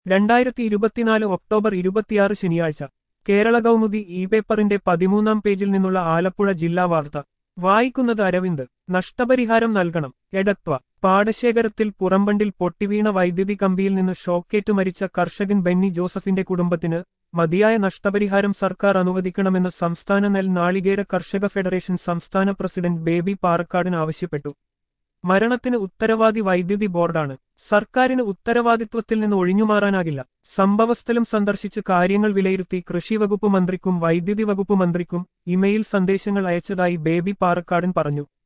രണ്ടായിരത്തി ഇരുപത്തിനാല് ഒക്ടോബർ ഇരുപത്തിയാറ് ശനിയാഴ്ച കേരള കൗമുദി ഇ പേപ്പറിന്റെ പതിമൂന്നാം പേജിൽ നിന്നുള്ള ആലപ്പുഴ ജില്ലാ വാർത്ത വായിക്കുന്നത് അരവിന്ദ് നഷ്ടപരിഹാരം നൽകണം എടത്വ പാടശേഖരത്തിൽ പുറമ്പണ്ടിൽ പൊട്ടിവീണ വൈദ്യുതി കമ്പിയിൽ നിന്ന് ഷോക്കേറ്റു മരിച്ച കർഷകൻ ബെന്നി ജോസഫിന്റെ കുടുംബത്തിന് മതിയായ നഷ്ടപരിഹാരം സർക്കാർ അനുവദിക്കണമെന്ന് സംസ്ഥാന നെൽ നാളികേര കർഷക ഫെഡറേഷൻ സംസ്ഥാന പ്രസിഡന്റ് ബേബി പാറക്കാടിന് ആവശ്യപ്പെട്ടു മരണത്തിന് ഉത്തരവാദി വൈദ്യുതി ബോർഡാണ് സർക്കാരിന് ഉത്തരവാദിത്വത്തിൽ നിന്ന് ഒഴിഞ്ഞുമാറാനാകില്ല സംഭവസ്ഥലം സന്ദർശിച്ച് കാര്യങ്ങൾ വിലയിരുത്തി കൃഷി വകുപ്പ് മന്ത്രിക്കും വൈദ്യുതി വകുപ്പ് മന്ത്രിക്കും ഇമെയിൽ സന്ദേശങ്ങൾ അയച്ചതായി ബേബി പാറക്കാടൻ പറഞ്ഞു